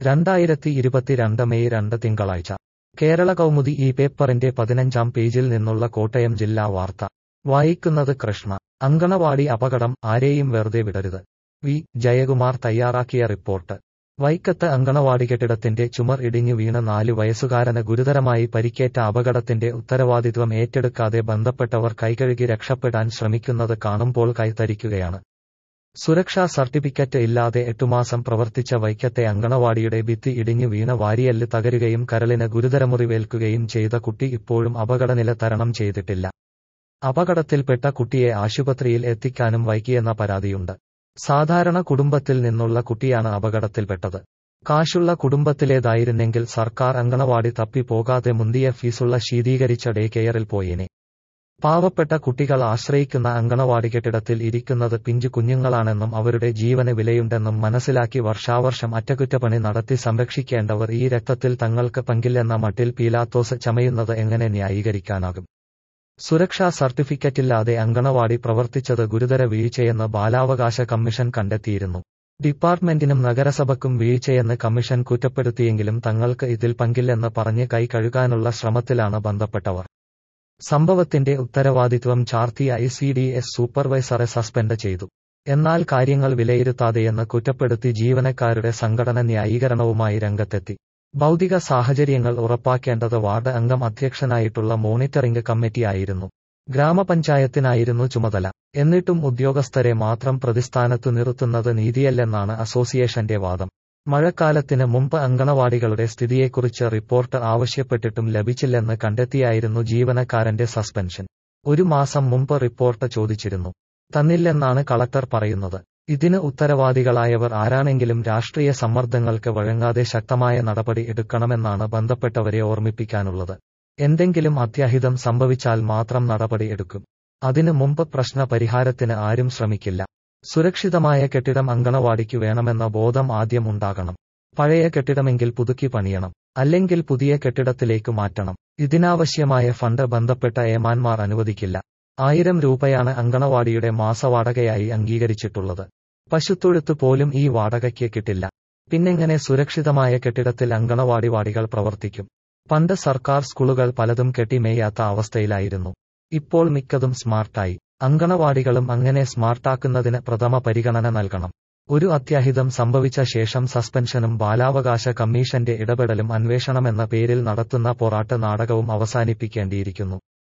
രണ്ടായിരത്തി ഇരുപത്തിരണ്ട് മെയ് രണ്ട് തിങ്കളാഴ്ച കേരള കൗമുദി ഈ പേപ്പറിന്റെ പതിനഞ്ചാം പേജിൽ നിന്നുള്ള കോട്ടയം ജില്ലാ വാർത്ത വായിക്കുന്നത് കൃഷ്ണ അങ്കണവാടി അപകടം ആരെയും വെറുതെ വിടരുത് വി ജയകുമാർ തയ്യാറാക്കിയ റിപ്പോർട്ട് വൈക്കത്ത് അങ്കണവാടി കെട്ടിടത്തിന്റെ ചുമർ ഇടിഞ്ഞു വീണ് നാലു വയസ്സുകാരന് ഗുരുതരമായി പരിക്കേറ്റ അപകടത്തിന്റെ ഉത്തരവാദിത്വം ഏറ്റെടുക്കാതെ ബന്ധപ്പെട്ടവർ കൈകഴുകി രക്ഷപ്പെടാൻ ശ്രമിക്കുന്നത് കാണുമ്പോൾ കൈതരിക്കുകയാണ് സുരക്ഷാ സർട്ടിഫിക്കറ്റ് ഇല്ലാതെ എട്ടുമാസം പ്രവർത്തിച്ച വൈക്കത്തെ അങ്കണവാടിയുടെ ഭിത്തി ഇടിഞ്ഞു വീണ വാരിയല്ല് തകരുകയും കരളിന് ഗുരുതരമുറിവേൽക്കുകയും ചെയ്ത കുട്ടി ഇപ്പോഴും അപകടനില തരണം ചെയ്തിട്ടില്ല അപകടത്തിൽപ്പെട്ട കുട്ടിയെ ആശുപത്രിയിൽ എത്തിക്കാനും വൈകിയെന്ന പരാതിയുണ്ട് സാധാരണ കുടുംബത്തിൽ നിന്നുള്ള കുട്ടിയാണ് അപകടത്തിൽപ്പെട്ടത് കാശുള്ള കുടുംബത്തിലേതായിരുന്നെങ്കിൽ സർക്കാർ അങ്കണവാടി തപ്പിപ്പോകാതെ മുന്തിയ ഫീസുള്ള ശീതീകരിച്ച ഡേ കെയറിൽ പോയേനെ പാവപ്പെട്ട കുട്ടികൾ ആശ്രയിക്കുന്ന അങ്കണവാടി കെട്ടിടത്തിൽ ഇരിക്കുന്നത് പിഞ്ചു കുഞ്ഞുങ്ങളാണെന്നും അവരുടെ ജീവന് വിലയുണ്ടെന്നും മനസ്സിലാക്കി വർഷാവർഷം അറ്റകുറ്റപ്പണി നടത്തി സംരക്ഷിക്കേണ്ടവർ ഈ രക്തത്തിൽ തങ്ങൾക്ക് പങ്കില്ലെന്ന മട്ടിൽ പീലാത്തോസ് ചമയുന്നത് എങ്ങനെ ന്യായീകരിക്കാനാകും സുരക്ഷാ സർട്ടിഫിക്കറ്റില്ലാതെ അങ്കണവാടി പ്രവർത്തിച്ചത് ഗുരുതര വീഴ്ചയെന്ന് ബാലാവകാശ കമ്മീഷൻ കണ്ടെത്തിയിരുന്നു ഡിപ്പാർട്ട്മെന്റിനും നഗരസഭയ്ക്കും വീഴ്ചയെന്ന് കമ്മീഷൻ കുറ്റപ്പെടുത്തിയെങ്കിലും തങ്ങൾക്ക് ഇതിൽ പങ്കില്ലെന്ന് പറഞ്ഞ് കൈ കഴുകാനുള്ള ശ്രമത്തിലാണ് ബന്ധപ്പെട്ടവർ സംഭവത്തിന്റെ ഉത്തരവാദിത്വം ചാർത്തിയ ഐ സി ഡി എസ് സൂപ്പർവൈസറെ സസ്പെൻഡ് ചെയ്തു എന്നാൽ കാര്യങ്ങൾ വിലയിരുത്താതെയെന്ന് കുറ്റപ്പെടുത്തി ജീവനക്കാരുടെ സംഘടന ന്യായീകരണവുമായി രംഗത്തെത്തി ഭൗതിക സാഹചര്യങ്ങൾ ഉറപ്പാക്കേണ്ടത് വാർഡ് അംഗം അധ്യക്ഷനായിട്ടുള്ള മോണിറ്ററിംഗ് കമ്മിറ്റിയായിരുന്നു ഗ്രാമപഞ്ചായത്തിനായിരുന്നു ചുമതല എന്നിട്ടും ഉദ്യോഗസ്ഥരെ മാത്രം പ്രതിസ്ഥാനത്തു നിർത്തുന്നത് നീതിയല്ലെന്നാണ് അസോസിയേഷന്റെ വാദം മഴക്കാലത്തിന് മുമ്പ് അങ്കണവാടികളുടെ സ്ഥിതിയെക്കുറിച്ച് റിപ്പോർട്ട് ആവശ്യപ്പെട്ടിട്ടും ലഭിച്ചില്ലെന്ന് കണ്ടെത്തിയായിരുന്നു ജീവനക്കാരന്റെ സസ്പെൻഷൻ ഒരു മാസം മുമ്പ് റിപ്പോർട്ട് ചോദിച്ചിരുന്നു തന്നില്ലെന്നാണ് കളക്ടർ പറയുന്നത് ഇതിന് ഉത്തരവാദികളായവർ ആരാണെങ്കിലും രാഷ്ട്രീയ സമ്മർദ്ദങ്ങൾക്ക് വഴങ്ങാതെ ശക്തമായ നടപടി എടുക്കണമെന്നാണ് ബന്ധപ്പെട്ടവരെ ഓർമ്മിപ്പിക്കാനുള്ളത് എന്തെങ്കിലും അത്യാഹിതം സംഭവിച്ചാൽ മാത്രം നടപടി എടുക്കും അതിനു മുമ്പ് പ്രശ്ന പരിഹാരത്തിന് ആരും ശ്രമിക്കില്ല സുരക്ഷിതമായ കെട്ടിടം അങ്കണവാടിക്ക് വേണമെന്ന ബോധം ആദ്യം ഉണ്ടാകണം പഴയ കെട്ടിടമെങ്കിൽ പുതുക്കി പണിയണം അല്ലെങ്കിൽ പുതിയ കെട്ടിടത്തിലേക്ക് മാറ്റണം ഇതിനാവശ്യമായ ഫണ്ട് ബന്ധപ്പെട്ട ഏമാന്മാർ അനുവദിക്കില്ല ആയിരം രൂപയാണ് അങ്കണവാടിയുടെ മാസവാടകയായി അംഗീകരിച്ചിട്ടുള്ളത് പശുത്തൊഴുത്ത് പോലും ഈ വാടകയ്ക്ക് കിട്ടില്ല പിന്നെങ്ങനെ സുരക്ഷിതമായ കെട്ടിടത്തിൽ അങ്കണവാടി വാടികൾ പ്രവർത്തിക്കും പണ്ട് സർക്കാർ സ്കൂളുകൾ പലതും കെട്ടിമേയാത്ത അവസ്ഥയിലായിരുന്നു ഇപ്പോൾ മിക്കതും സ്മാർട്ടായി അങ്കണവാടികളും അങ്ങനെ സ്മാർട്ടാക്കുന്നതിന് പ്രഥമ പരിഗണന നൽകണം ഒരു അത്യാഹിതം സംഭവിച്ച ശേഷം സസ്പെൻഷനും ബാലാവകാശ കമ്മീഷന്റെ ഇടപെടലും അന്വേഷണമെന്ന പേരിൽ നടത്തുന്ന പോറാട്ട് നാടകവും അവസാനിപ്പിക്കേണ്ടിയിരിക്കുന്നു